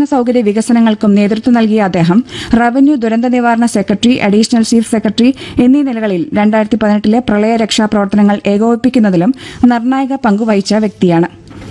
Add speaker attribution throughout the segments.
Speaker 1: സൌകര്യ വികസനങ്ങൾക്കും നേതൃത്വം നൽകിയ അദ്ദേഹം റവന്യൂ ദുരന്ത നിവാരണ സെക്രട്ടറി അഡീഷണൽ ചീഫ് സെക്രട്ടറി എന്നീ നിലകളിൽ രണ്ടായിരത്തി പതിനെട്ടിലെ പ്രളയ രക്ഷാ പ്രവർത്തനങ്ങൾ ഏകോപിപ്പിക്കുന്നതിലും നിർണായക പങ്കുവഹിച്ച വ്യക്തിയാണ്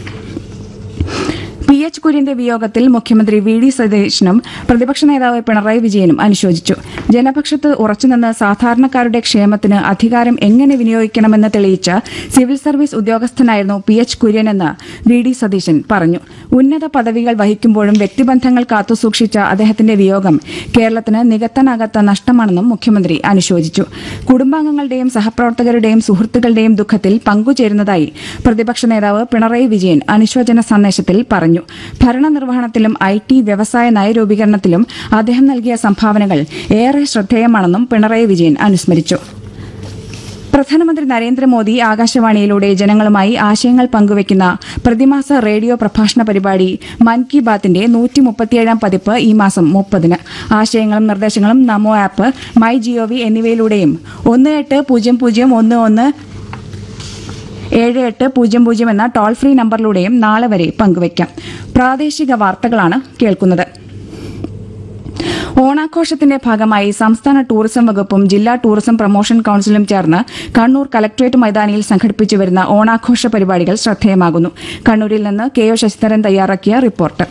Speaker 1: പി എച്ച് കുര്യന്റെ വിയോഗത്തിൽ മുഖ്യമന്ത്രി വി ഡി സതീശനും പ്രതിപക്ഷ നേതാവ് പിണറായി വിജയനും അനുശോചിച്ചു ജനപക്ഷത്ത് ഉറച്ചുനിന്ന് സാധാരണക്കാരുടെ ക്ഷേമത്തിന് അധികാരം എങ്ങനെ വിനിയോഗിക്കണമെന്ന് തെളിയിച്ച സിവിൽ സർവീസ് ഉദ്യോഗസ്ഥനായിരുന്നു പി എച്ച് കുര്യനെന്ന് വി ഡി സതീശൻ പറഞ്ഞു ഉന്നത പദവികൾ വഹിക്കുമ്പോഴും വ്യക്തിബന്ധങ്ങൾ കാത്തുസൂക്ഷിച്ച അദ്ദേഹത്തിന്റെ വിയോഗം കേരളത്തിന് നികത്താനാകാത്ത നഷ്ടമാണെന്നും മുഖ്യമന്ത്രി അനുശോചിച്ചു കുടുംബാംഗങ്ങളുടെയും സഹപ്രവർത്തകരുടെയും സുഹൃത്തുക്കളുടെയും ദുഃഖത്തിൽ പങ്കുചേരുന്നതായി പ്രതിപക്ഷ നേതാവ് പിണറായി വിജയൻ അനുശോചന സന്ദേശത്തിൽ പറഞ്ഞു ഭരണനിർവഹണത്തിലും ഐ ടി വ്യവസായ നയരൂപീകരണത്തിലും അദ്ദേഹം നൽകിയ സംഭാവനകൾ ഏറെ ശ്രദ്ധേയമാണെന്നും പിണറായി വിജയൻ അനുസ്മരിച്ചു പ്രധാനമന്ത്രി നരേന്ദ്രമോദി ആകാശവാണിയിലൂടെ ജനങ്ങളുമായി ആശയങ്ങൾ പങ്കുവയ്ക്കുന്ന പ്രതിമാസ റേഡിയോ പ്രഭാഷണ പരിപാടി മൻ കി ബാത്തിന്റെ നൂറ്റി മുപ്പത്തിയേഴാം പതിപ്പ് ഈ മാസം മുപ്പതിന് ആശയങ്ങളും നിർദ്ദേശങ്ങളും നമോ ആപ്പ് മൈ ജിഒവി എന്നിവയിലൂടെയും ഒന്ന് എട്ട് പൂജ്യം പൂജ്യം ഒന്ന് ഒന്ന് ഏഴ് എട്ട് പൂജ്യം പൂജ്യം എന്ന ടോൾ ഫ്രീ നമ്പറിലൂടെയും നാളെ വരെ പങ്കുവയ്ക്കാം പ്രാദേശിക വാർത്തകളാണ് കേൾക്കുന്നത് ഓണാഘോഷത്തിന്റെ ഭാഗമായി സംസ്ഥാന ടൂറിസം വകുപ്പും ജില്ലാ ടൂറിസം പ്രൊമോഷൻ കൌൺസിലും ചേർന്ന് കണ്ണൂർ കലക്ട്രേറ്റ് മൈതാനിയിൽ സംഘടിപ്പിച്ചു വരുന്ന ഓണാഘോഷ പരിപാടികൾ ശ്രദ്ധേയമാകുന്നു കണ്ണൂരിൽ നിന്ന് കെ ഒ ശശിധരൻ തയ്യാറാക്കിയ റിപ്പോർട്ട്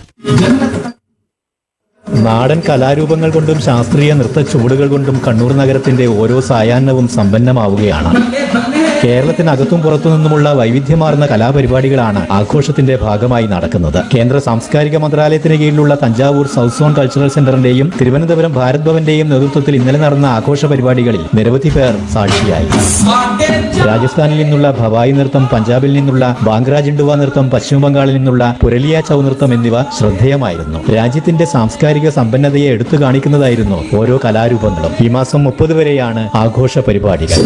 Speaker 2: നാടൻ കലാരൂപങ്ങൾ കൊണ്ടും ശാസ്ത്രീയ നൃത്ത ചുവടുകൾ കൊണ്ടും കണ്ണൂർ നഗരത്തിന്റെ ഓരോ സായാഹ്നവും സമ്പന്നമാവുകയാണ് കേരളത്തിനകത്തും പുറത്തു നിന്നുമുള്ള വൈവിധ്യമാർന്ന കലാപരിപാടികളാണ് ആഘോഷത്തിന്റെ ഭാഗമായി നടക്കുന്നത് കേന്ദ്ര സാംസ്കാരിക മന്ത്രാലയത്തിന് കീഴിലുള്ള തഞ്ചാവൂർ സൗത്ത് സോൺ കൾച്ചറൽ സെന്ററിന്റെയും തിരുവനന്തപുരം ഭാരത് ഭവന്റെയും നേതൃത്വത്തിൽ ഇന്നലെ നടന്ന ആഘോഷ പരിപാടികളിൽ നിരവധി പേർ സാക്ഷിയായി രാജസ്ഥാനിൽ നിന്നുള്ള ഭവായി നൃത്തം പഞ്ചാബിൽ നിന്നുള്ള ബാംഗ്ര ജിണ്ടുവ നൃത്തം പശ്ചിമ ബംഗാളിൽ നിന്നുള്ള പുരലിയ ചൗ നൃത്തം എന്നിവ ശ്രദ്ധേയമായിരുന്നു രാജ്യത്തിന്റെ സാംസ്കാരിക സമ്പന്നതയെ എടുത്തു കാണിക്കുന്നതായിരുന്നു ഓരോ കലാരൂപങ്ങളും ഈ മാസം മുപ്പത് വരെയാണ് ആഘോഷ പരിപാടികൾ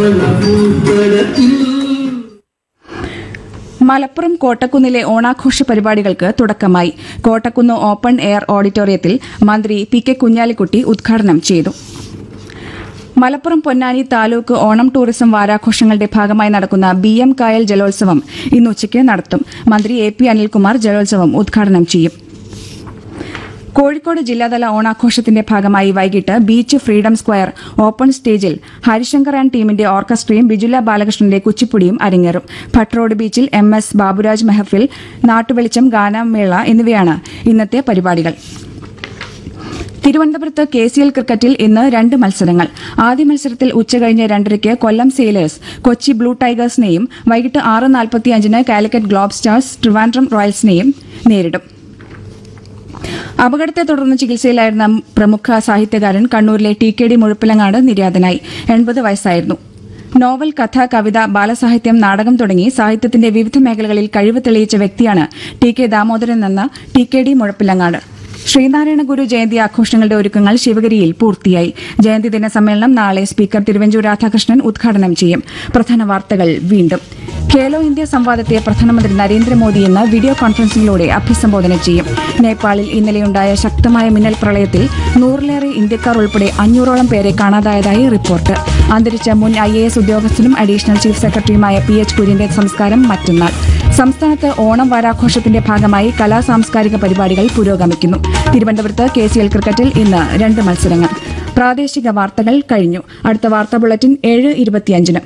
Speaker 1: മലപ്പുറം കോട്ടക്കുന്നിലെ ഓണാഘോഷ പരിപാടികൾക്ക് തുടക്കമായി കോട്ടക്കുന്ന് ഓപ്പൺ എയർ ഓഡിറ്റോറിയത്തിൽ മന്ത്രി പി കെ കുഞ്ഞാലിക്കുട്ടി ഉദ്ഘാടനം ചെയ്തു മലപ്പുറം പൊന്നാനി താലൂക്ക് ഓണം ടൂറിസം വാരാഘോഷങ്ങളുടെ ഭാഗമായി നടക്കുന്ന ബി എം കായൽ ജലോത്സവം ഇന്ന് ഉച്ചയ്ക്ക് നടത്തും മന്ത്രി എ പി അനിൽകുമാർ ജലോത്സവം ഉദ്ഘാടനം ചെയ്യും കോഴിക്കോട് ജില്ലാതല ഓണാഘോഷത്തിന്റെ ഭാഗമായി വൈകിട്ട് ബീച്ച് ഫ്രീഡം സ്ക്വയർ ഓപ്പൺ സ്റ്റേജിൽ ഹരിശങ്കർ ആൻഡ് ടീമിന്റെ ഓർക്കസ്ട്രയും ബിജുല ബാലകൃഷ്ണന്റെ കുച്ചിപ്പുടിയും അരങ്ങേറും ഭട്ട് റോഡ് ബീച്ചിൽ എം എസ് ബാബുരാജ് മെഹഫിൽ നാട്ടുവെളിച്ചം ഗാനമേള എന്നിവയാണ് ഇന്നത്തെ പരിപാടികൾ തിരുവനന്തപുരത്ത് കെ സി എൽ ക്രിക്കറ്റിൽ ഇന്ന് രണ്ട് മത്സരങ്ങൾ ആദ്യ മത്സരത്തിൽ ഉച്ചകഴിഞ്ഞ് രണ്ടരയ്ക്ക് കൊല്ലം സെയിലേഴ്സ് കൊച്ചി ബ്ലൂ ടൈഗേഴ്സിനെയും വൈകിട്ട് ആറ് നാൽപ്പത്തിയഞ്ചിന് കാലിക്കറ്റ് ഗ്ലോബ് സ്റ്റാർസ് ട്രിവാൻഡ്രം റോയൽസിനെയും നേരിടും അപകടത്തെ തുടർന്ന് ചികിത്സയിലായിരുന്ന പ്രമുഖ സാഹിത്യകാരൻ കണ്ണൂരിലെ ടി കെ ഡി മുഴപ്പിലങ്ങാട് നിര്യാതനായി എൺപത് വയസ്സായിരുന്നു നോവൽ കഥ കവിത ബാലസാഹിത്യം നാടകം തുടങ്ങി സാഹിത്യത്തിന്റെ വിവിധ മേഖലകളിൽ കഴിവ് തെളിയിച്ച വ്യക്തിയാണ് ടി കെ ദാമോദരൻ എന്ന T K D Muzhappilangad Sreenarayana Guru Jayanti ആഘോഷങ്ങളുടെ ഒരുക്കങ്ങൾ ശിവഗിരിയിൽ പൂർത്തിയായി ജയന്തി ദിന സമ്മേളനം നാളെ സ്പീക്കർ തിരുവഞ്ചൂർ രാധാകൃഷ്ണൻ ഉദ്ഘാടനം ചെയ്യും പ്രധാന വാർത്തകൾ വീണ്ടും ഖേലോ ഇന്ത്യ സംവാദത്തെ പ്രധാനമന്ത്രി നരേന്ദ്രമോദി ഇന്ന് വീഡിയോ കോൺഫറൻസിംഗിലൂടെ അഭിസംബോധന ചെയ്യും നേപ്പാളിൽ ഇന്നലെയുണ്ടായ ശക്തമായ മിന്നൽ പ്രളയത്തിൽ നൂറിലേറെ ഇന്ത്യക്കാർ ഉൾപ്പെടെ അഞ്ഞൂറോളം പേരെ കാണാതായതായി റിപ്പോർട്ട് അന്തരിച്ച മുൻ ഐ എ എസ് ഉദ്യോഗസ്ഥനും അഡീഷണൽ ചീഫ് സെക്രട്ടറിയുമായ പി എച്ച് കുര്യന്റെ സംസ്കാരം മറ്റന്നാൾ സംസ്ഥാനത്ത് ഓണം വാരാഘോഷത്തിന്റെ ഭാഗമായി കലാ സാംസ്കാരിക പരിപാടികൾ പുരോഗമിക്കുന്നു തിരുവനന്തപുരത്ത് കെ സി എൽ ക്രിക്കറ്റിൽ ഇന്ന് രണ്ട് മത്സരങ്ങൾ പ്രാദേശിക വാർത്തകൾ കഴിഞ്ഞു അടുത്ത വാർത്താ ബുള്ളറ്റിൻ ഏഴ് ഇരുപത്തിയഞ്ചിന്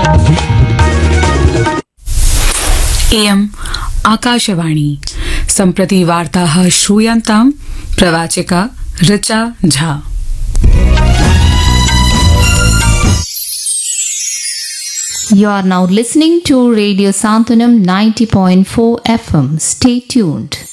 Speaker 3: इयम् आकाशवाणी सम्प्रति वार्ताः श्रूयन्ताम् प्रवाचिका Richa Jha
Speaker 4: You are now listening to Radio Santanam 90.4 FM. Stay tuned.